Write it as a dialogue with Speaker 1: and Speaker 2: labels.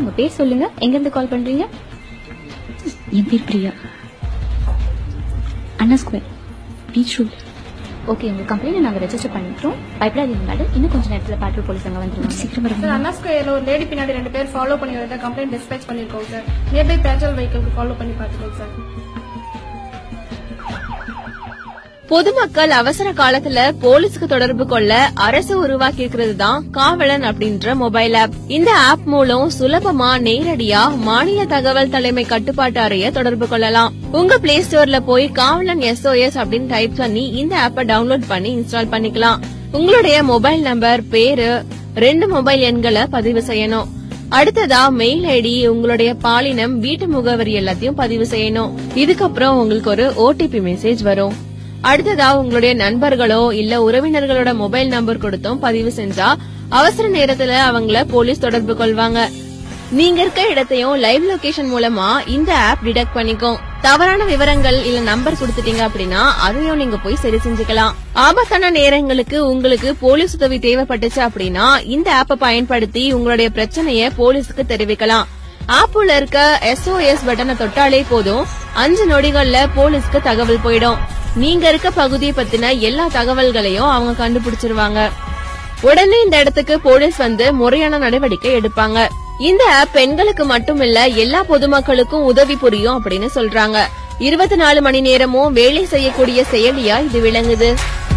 Speaker 1: உங்க பேர் சொல்லுங்க எங்க இருந்து கால் பண்றீங்க
Speaker 2: என் பேர் Priya Anna square beach road
Speaker 1: okay உங்க கம்ப்ளைண்ட் நாங்க ரெஜிஸ்டர் பண்ணிட்டோம் பயப்படாதீங்க மேடம் இன்னும் கொஞ்ச நேரத்துல பேட்ரோல் போலீஸ் அங்க வந்துருவாங்க
Speaker 2: சீக்கிரம்
Speaker 3: சார்
Speaker 2: வரும்
Speaker 3: அண்ணா ஸ்கொயர்ல ஒரு லேடி பின்னாடி ரெண்டு பேர் ஃபாலோ பண்ணி வரத கம்ப்ளைண்ட் டிஸ்பேச் பண்ணிருக்கோம் சார் நியர்பை பேட்ரோல் வெஹிக்கிள்க்கு ஃபாலோ பண்ணி பார்த்துக்கோங்க சார்
Speaker 4: பொதுமக்கள் அவசர காலத்துல போலீஸுக்கு தொடர்பு கொள்ள அரசு உருவாக்கி இருக்கிறது தான் காவலன் அப்படின்ற மொபைல் ஆப் இந்த ஆப் மூலம் சுலபமா நேரடியா மாநில தகவல் தலைமை கட்டுப்பாட்டு அறைய தொடர்பு கொள்ளலாம் உங்க பிளே ஸ்டோர்ல போய் காவலன் எஸ்ஓஎஸ் அப்படின்னு டைப் பண்ணி இந்த ஆப்பை டவுன்லோட் பண்ணி இன்ஸ்டால் பண்ணிக்கலாம் உங்களுடைய மொபைல் நம்பர் பேரு ரெண்டு மொபைல் எண்களை பதிவு செய்யணும் அடுத்ததா மெயில் ஐடி உங்களுடைய பாலினம் வீட்டு முகவரி எல்லாத்தையும் பதிவு செய்யணும் இதுக்கப்புறம் உங்களுக்கு ஒரு ஓடிபி மெசேஜ் வரும் அடுத்ததா உங்களுடைய நண்பர்களோ இல்ல உறவினர்களோட மொபைல் நம்பர் கொடுத்தும் பதிவு செஞ்சா அவசர நேரத்துல அவங்கள போலீஸ் தொடர்பு கொள்வாங்க நீங்க இருக்க இடத்தையும் லைவ் லொகேஷன் மூலமா இந்த ஆப் டிடெக்ட் பண்ணிக்கும் தவறான விவரங்கள் இல்ல நம்பர் கொடுத்துட்டீங்க அப்படின்னா அதையும் நீங்க போய் சரி செஞ்சுக்கலாம் ஆபத்தான நேரங்களுக்கு உங்களுக்கு போலீஸ் உதவி தேவைப்பட்டுச்சு அப்படின்னா இந்த ஆப்பை பயன்படுத்தி உங்களுடைய பிரச்சனைய போலீஸுக்கு தெரிவிக்கலாம் ஆப்புல இருக்க எஸ்ஓஎஸ் பட்டனை தொட்டாலே போதும் அஞ்சு நொடிகள்ல போலீஸ்க்கு தகவல் போயிடும் நீங்க இருக்க பகுதியை பத்தின எல்லா தகவல்களையும் அவங்க கண்டுபிடிச்சிருவாங்க உடனே இந்த இடத்துக்கு போலீஸ் வந்து முறையான நடவடிக்கை எடுப்பாங்க இந்த ஆப் பெண்களுக்கு மட்டும் இல்ல எல்லா பொதுமக்களுக்கும் உதவி புரியும் அப்படின்னு சொல்றாங்க இருபத்தி நாலு மணி நேரமும் வேலை செய்யக்கூடிய செயலியா இது விளங்குது